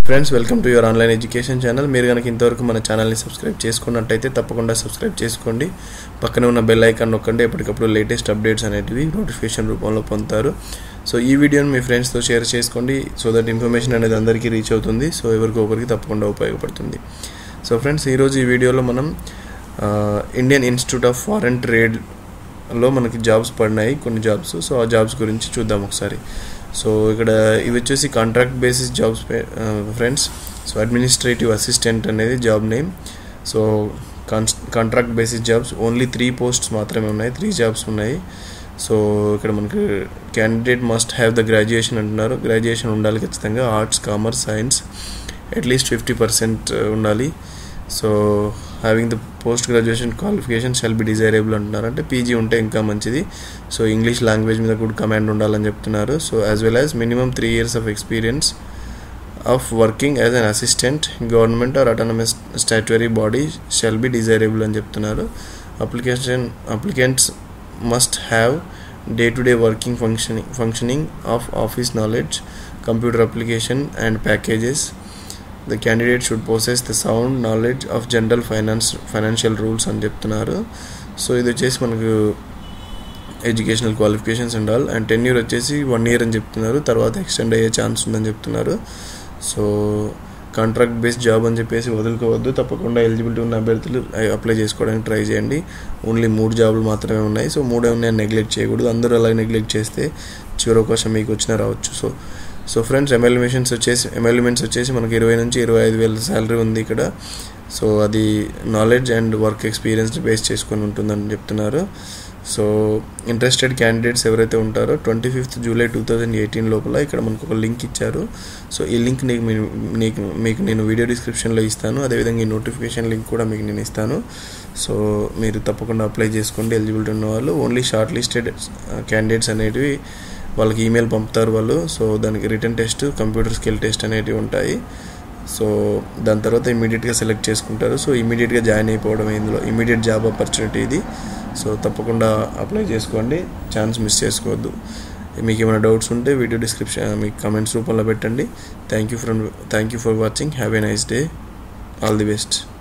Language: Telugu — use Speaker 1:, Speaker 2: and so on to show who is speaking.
Speaker 1: friends welcome to your online education channel మీరు కనుక ఇంతవరకు మన ఛానల్ని సబ్స్క్రైబ్ చేసుకున్నట్టయితే తప్పకుండా సబ్స్క్రైబ్ చేసుకోండి పక్కనే ఉన్న బెల్ ఐకాన్ నొక్కండి ఎప్పటికప్పుడు లేటెస్ట్ అప్డేట్స్ అనేటివి నోటిఫికేషన్ రూపంలో పొందుతారు సో ఈ వీడియోని మీ ఫ్రెండ్స్తో షేర్ చేసుకోండి సో దట్ ఇన్ఫర్మేషన్ అనేది అందరికీ రీచ్ అవుతుంది సో ఎవరికి ఒకరికి తప్పకుండా ఉపయోగపడుతుంది సో ఫ్రెండ్స్ ఈరోజు ఈ వీడియోలో మనం ఇండియన్ ఇన్స్టిట్యూట్ ఆఫ్ ఫారెన్ ట్రేడ్లో మనకి జాబ్స్ పడినాయి కొన్ని జాబ్స్ సో ఆ జాబ్స్ గురించి చూద్దాం ఒకసారి సో ఇక్కడ ఇవి వచ్చేసి contract basis jobs friends so administrative assistant అనేది job name so contract basis jobs only three posts మాత్రమే ఉన్నాయి త్రీ జాబ్స్ ఉన్నాయి సో ఇక్కడ మనకి candidate must have the graduation అంటున్నారు గ్రాడ్యుయేషన్ ఉండాలి ఖచ్చితంగా arts commerce science at least fifty percent ఉండాలి so having the post graduation qualification shall be desirable అంటున్నారు అంటే పీజీ ఉంటే ఇంకా మంచిది సో ఇంగ్లీష్ లాంగ్వేజ్ మీద గుడ్ కమాండ్ ఉండాలని చెప్తున్నారు so as well as minimum three years of experience of working as an assistant government or autonomous statutory body shall be desirable అని చెప్తున్నారు application applicants must have day to day working functioning functioning of office knowledge computer application and packages the candidate should possess the sound knowledge of general finance financial rules అని చెప్తున్నారు సో ఇది వచ్చేసి మనకు ఎడ్యుకేషనల్ క్వాలిఫికేషన్స్ ఉండాలి అండ్ టెన్ ఇయర్ వచ్చేసి వన్ ఇయర్ అని చెప్తున్నారు తర్వాత ఎక్స్టెండ్ అయ్యే ఛాన్స్ ఉందని చెప్తున్నారు సో కాంట్రాక్ట్ బేస్డ్ జాబ్ అని చెప్పేసి వదులుకోవద్దు తప్పకుండా ఎలిజిబిలిటీ ఉన్న అభ్యర్థులు అప్లై చేసుకోవడానికి ట్రై చేయండి ఓన్లీ మూడు జాబులు మాత్రమే ఉన్నాయి సో మూడే ఉన్నాయని నెగ్లెక్ట్ చేయకూడదు అందరూ అలా నెగ్లెక్ట్ చేస్తే చివరి అవకాశం మీకు వచ్చినా రావచ్చు సో సో ఫ్రెండ్స్ ఎమ్మెల్యూమెంట్స్ వచ్చేసి ఎమ్మెల్యూమెంట్స్ వచ్చేసి మనకి ఇరవై నుంచి ఇరవై ఐదు వేల శాలరీ ఉంది ఇక్కడ సో అది knowledge and work experience base చేసుకొని ఉంటుందని చెప్తున్నారు సో ఇంట్రెస్టెడ్ క్యాండిడేట్స్ ఎవరైతే ఉంటారో twenty fifth July two thousand eighteen లోపల ఇక్కడ మనకు ఒక లింక్ ఇచ్చారు సో ఈ లింక్ నీకు నీకు మీకు నేను వీడియో డిస్క్రిప్షన్లో ఇస్తాను అదేవిధంగా ఈ నోటిఫికేషన్ లింక్ కూడా మీకు నేను ఇస్తాను సో మీరు తప్పకుండా అప్లై చేసుకోండి ఎలిజిబిలిటీ ఉన్న వాళ్ళు ఓన్లీ షార్ట్ లిస్టెడ్ క్యాండిడేట్స్ అనేటివి వాళ్ళకి ఈమెయిల్ పంపుతారు వాళ్ళు సో దానికి written test computer skill test అనేటివి ఉంటాయి సో దాని తర్వాత ఇమీడియట్గా సెలెక్ట్ చేసుకుంటారు సో ఇమీడియట్గా జాయిన్ అయిపోవడం ఇందులో ఇమీడియట్ జాబ్ ఆపర్చునిటీ ఇది సో తప్పకుండా అప్లై చేసుకోండి ఛాన్స్ మిస్ చేసుకోవద్దు మీకు ఏమైనా డౌట్స్ ఉంటే వీడియో డిస్క్రిప్షన్ మీకు కమెంట్స్ రూపంలో పెట్టండి thank you for thank you for watching have a nice day all the best